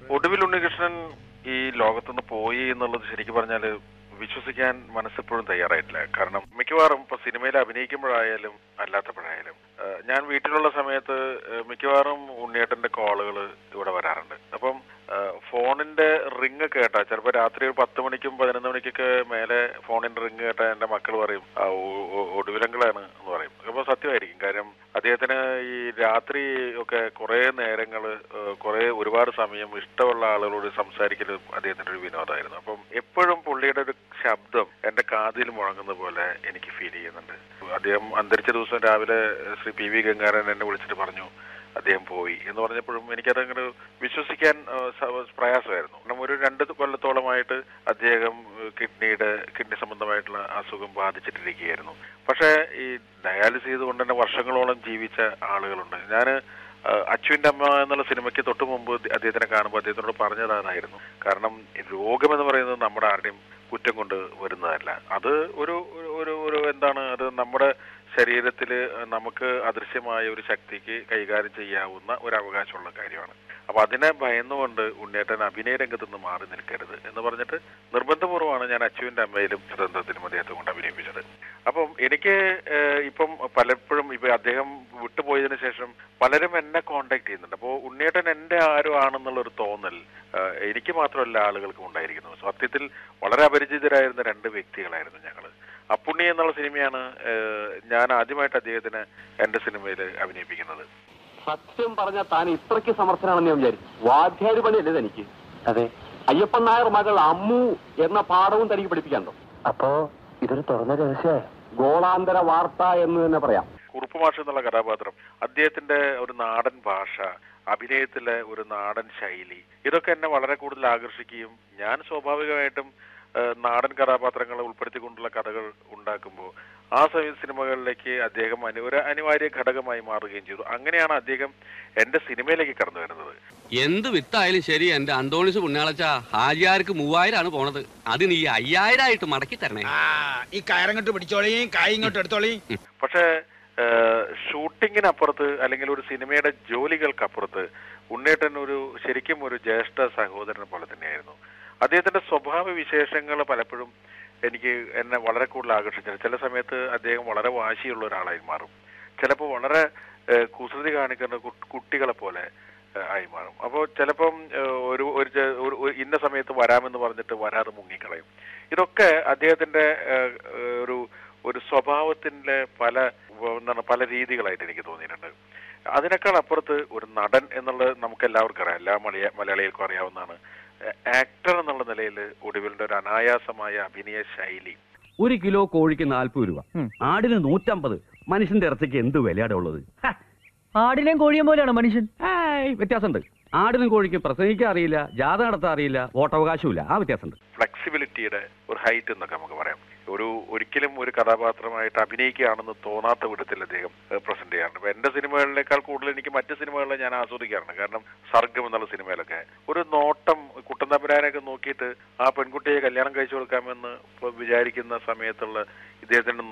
ഒടുവിൽ ഉണ്ണികൃഷ്ണൻ ഈ ലോകത്തുനിന്ന് പോയി എന്നുള്ളത് ശരിക്കും പറഞ്ഞാല് വിശ്വസിക്കാൻ മനസ്സെപ്പോഴും തയ്യാറായിട്ടില്ല കാരണം മിക്കവാറും ഇപ്പൊ സിനിമയിൽ അഭിനയിക്കുമ്പോഴായാലും അല്ലാത്തപ്പോഴായാലും ഏഹ് ഞാൻ വീട്ടിലുള്ള സമയത്ത് ഏഹ് മിക്കവാറും ഉണ്ണിയേട്ടന്റെ കോളുകൾ ഇവിടെ വരാറുണ്ട് അപ്പം ഏഹ് ഫോണിന്റെ റിങ് കേട്ടാ ചിലപ്പോൾ രാത്രി ഒരു പത്ത് മണിക്കും പതിനൊന്ന് മണിക്കൊക്കെ മേലെ ഫോണിന്റെ റിങ് കേട്ടാ എന്റെ മക്കൾ പറയും "ആ, ഒ- ഒ- ഒടുവിലങ്ങളാണ് എന്ന് പറയും അപ്പോൾ സത്യമായിരിക്കും കാര്യം അദ്ദേഹത്തിന് ഈ രാത്രി ഒക്കെ കുറെ നേരങ്ങൾ കുറെ ഒരുപാട് സമയം ഇഷ്ടമുള്ള ആളുകളോട് സംസാരിക്കലും അദ്ദേഹത്തിന്റെ ഒരു വിനോദമായിരുന്നു അപ്പം എപ്പോഴും പുള്ളിയുടെ ഒരു ശബ്ദം എന്റെ കാതിൽ മുഴങ്ങുന്ന പോലെ എനിക്ക് ഫീൽ ചെയ്യുന്നുണ്ട് അദ്ദേഹം അന്തരിച്ച ദിവസം രാവിലെ ശ്രീ പി വി ഗംഗാരൻ എന്നെ വിളിച്ചിട്ട് പറഞ്ഞു അദ്ദേഹം പോയി എന്ന് പറഞ്ഞപ്പോഴും എനിക്കതങ്ങനെ വിശ്വസിക്കാൻ ആ, സ- പ്രയാസമായിരുന്നു കാരണം ഒരു രണ്ട് കൊല്ലത്തോളമായിട്ട് അദ്ദേഹം ഏഹ്, കിഡ്നിയുടെ കിഡ്നി സംബന്ധമായിട്ടുള്ള അസുഖം ബാധിച്ചിട്ടിരിക്കുകയായിരുന്നു പക്ഷേ ഈ ഡയാലിസ് ചെയ്തുകൊണ്ട് തന്നെ വർഷങ്ങളോളം ജീവിച്ച ആളുകളുണ്ട് ഞാൻ അച്ചുവിന്റെ അമ്മ എന്നുള്ള സിനിമയ്ക്ക് തൊട്ട് മുമ്പ് അദ്ദേഹത്തിനെ കാണുമ്പോൾ അദ്ദേഹത്തിനോട് പറഞ്ഞതായിരുന്നു കാരണം രോഗം എന്ന് പറയുന്നത് നമ്മുടെ ആരുടെയും കുറ്റം കൊണ്ട് വരുന്നതല്ല അത് ഒരു ഒരു- ഒരു ഒരു എന്താണ് അത് നമ്മുടെ ശരീരത്തിൽ നമുക്ക് അദൃശ്യമായ ഒരു ശക്തിക്ക് കൈകാര്യം ചെയ്യാവുന്ന ഒരു അവകാശമുള്ള കാര്യമാണ് അപ്പൊ അതിനെ ഭയന്നുകൊണ്ട് ഉണ്ണേട്ടൻ അഭിനയ രംഗത്ത് നിന്ന് മാറി നിൽക്കരുത് എന്ന് പറഞ്ഞിട്ട് നിർബന്ധപൂർവ്വമാണ് ഞാൻ അച്ചുവിന്റെ അമ്മയിലും സ്വതന്ത്രത്തിലും അദ്ദേഹത്തെ കൊണ്ട് അഭിനയിപ്പിച്ചത് അപ്പം എനിക്ക് ഏഹ്, ഇപ്പം പലപ്പോഴും ഇപ്പൊ അദ്ദേഹം വിട്ടുപോയതിനു ശേഷം പലരും എന്നെ കോണ്ടാക്ട് ചെയ്യുന്നുണ്ട് അപ്പോൾ ഉണ്ണിയേട്ടൻ എന്റെ ആരും ആണെന്നുള്ള ഒരു തോന്നൽ ഏഹ്, എനിക്ക് മാത്രമല്ല ആളുകൾക്കും ഉണ്ടായിരിക്കുന്നു സത്യത്തിൽ വളരെ അപരിചിതരായിരുന്ന രണ്ട് വ്യക്തികളായിരുന്നു ഞങ്ങള് അപ്പുണ്ണി എന്നുള്ള സിനിമയാണ് ഏഹ്, ഞാൻ ആദ്യമായിട്ട് അദ്ദേഹത്തിന് എന്റെ സിനിമയിൽ അഭിനയിപ്പിക്കുന്നത് സത്യം പറഞ്ഞ താൻ ഇത്രയ്ക്ക് സമർത്ഥനാണെന്ന് ഞാൻ വിചാരിച്ചു വാദ്യാരി പണിയല്ലേ തനിക്ക് അതെ അയ്യപ്പൻ നായർ മകൾ അമ്മു എന്ന പാഠവും തനിക്ക് പഠിപ്പിക്കാണ്ടോ അപ്പോ ഇതൊരു തുറന്ന രഹസ്യമായ ഗോളാന്തര വാർത്ത എന്ന് തന്നെ പറയാം കുറുപ്പ് മാഷ് എന്നുള്ള കഥാപാത്രം അദ്ദേഹത്തിന്റെ ഒരു നാടൻ ഭാഷ അഭിനയത്തിലെ ഒരു നാടൻ ശൈലി ഇതൊക്കെ എന്നെ വളരെ കൂടുതൽ ആകർഷിക്കുകയും ഞാൻ സ്വാഭാവികമായിട്ടും ഏഹ്, നാടൻ കഥാപാത്രങ്ങളെ ഉൾപ്പെടുത്തിക്കൊണ്ടുള്ള കഥകൾ ഉണ്ടാക്കുമ്പോൾ ആ സമയ സിനിമകളിലേക്ക് അദ്ദേഹം അനു ഒരു അനിവാര്യ ഘടകമായി മാറുകയും ചെയ്തു അങ്ങനെയാണ് അദ്ദേഹം എന്റെ സിനിമയിലേക്ക് കടന്നു വരുന്നത് എന്ത് വിത്തായാലും ശരി എന്റെ അന്തോണിസ് പുണ്യാളച്ച ഹാജിയാർക്ക് മൂവായിരം ആണ് പോണത് അത് നീ അയ്യായിരം ആയിട്ട് മടക്കി തരണേ ആ ഈ കയറങ്ങോട്ട് പിടിച്ചോളിയും കായ് ഇങ്ങോട്ട് എടുത്തോളിയും പക്ഷേ ഏഹ്, ഷൂട്ടിങ്ങിനപ്പുറത്ത് അല്ലെങ്കിൽ ഒരു സിനിമയുടെ ജോലികൾക്കപ്പുറത്ത് ഉണ്ണേട്ടൻ ഒരു ശരിക്കും ഒരു ജ്യേഷ്ഠ സഹോദരനെ പോലെ തന്നെയായിരുന്നു അദ്ദേഹത്തിന്റെ സ്വഭാവ വിശേഷങ്ങൾ പലപ്പോഴും എനിക്ക് എന്നെ വളരെ കൂടുതൽ ആകർഷിച്ചത് ചില സമയത്ത് അദ്ദേഹം വളരെ വാശിയുള്ള ഒരാളായി മാറും ചിലപ്പോൾ വളരെ ഏഹ്, കുസൃതി കാണിക്കുന്ന കു- കുട്ടികളെ പോലെ ഏഹ്, ആയി മാറും അപ്പോൾ ചിലപ്പം ഏഹ്, ഒരു ഒരു ചെ- ഒരു- ഒരു ഇന്ന സമയത്ത് വരാമെന്ന് പറഞ്ഞിട്ട് വരാതെ മുങ്ങിക്കളയും ഇതൊക്കെ അദ്ദേഹത്തിന്റെ ഏഹ്, ഏഹ്, ഒരു ഒരു സ്വഭാവത്തിന്റെ പല വ- എന്താണ് പല രീതികളായിട്ട് എനിക്ക് തോന്നിയിട്ടുണ്ട് അതിനേക്കാൾ അപ്പുറത്ത് ഒരു നടൻ എന്നുള്ളത് നമുക്ക് എല്ലാവർക്കും അറിയാം എല്ലാ മലയ മലയാളികൾക്കും അറിയാവുന്നതാണ് ആക്ടർ എന്നുള്ള നിലയിൽ ഒടുവിലിന്റെ ഒരു അനായാസമായ അഭിനയ ശൈലി ഒരു കിലോ കോഴിക്ക് നാൽപ്പത് രൂപ ആടിന് നൂറ്റമ്പത് മനുഷ്യന്റെ ഇറച്ചിക്ക് എന്ത് വിലയാടെ ഉള്ളത് ആടിനെയും കോഴിയും പോലെയാണ് മനുഷ്യൻ ഏയ്, വ്യത്യാസമുണ്ട് ആടിനും കോഴിക്കും പ്രസംഗിക്കാൻ അറിയില്ല ജാഥ നടത്താൻ അറിയില്ല വോട്ടവകാശമില്ല ആ വ്യത്യാസമുണ്ട് ഫ്ലെക്സിബിലിറ്റിയുടെ ഒരു ഹൈറ്റ് എന്നൊക്കെ നമുക്ക് പറയാം ഒരു ഒരിക്കലും ഒരു കഥാപാത്രമായിട്ട് അഭിനയിക്കുകയാണെന്ന് തോന്നാത്ത വിധത്തിൽ അദ്ദേഹം പ്രസന്റ് ചെയ്യാറുണ്ട് അപ്പൊ എന്റെ സിനിമകളിനേക്കാൾ കൂടുതൽ എനിക്ക് മറ്റ് സിനിമകളിലെ ഞാൻ ആസ്വദിക്കാറുണ്ട് കാരണം സർഗം എന്നുള്ള സിനിമയിലൊക്കെ ഒരു നോട്ടം കുട്ടന്തമ്പുരാനൊക്കെ നോക്കിയിട്ട് ആ പെൺകുട്ടിയെ കല്യാണം കഴിച്ചു കൊടുക്കാമെന്ന് ഇപ്പൊ വിചാരിക്കുന്ന സമയത്തുള്ള ഇദ്ദേഹത്തിന്റെ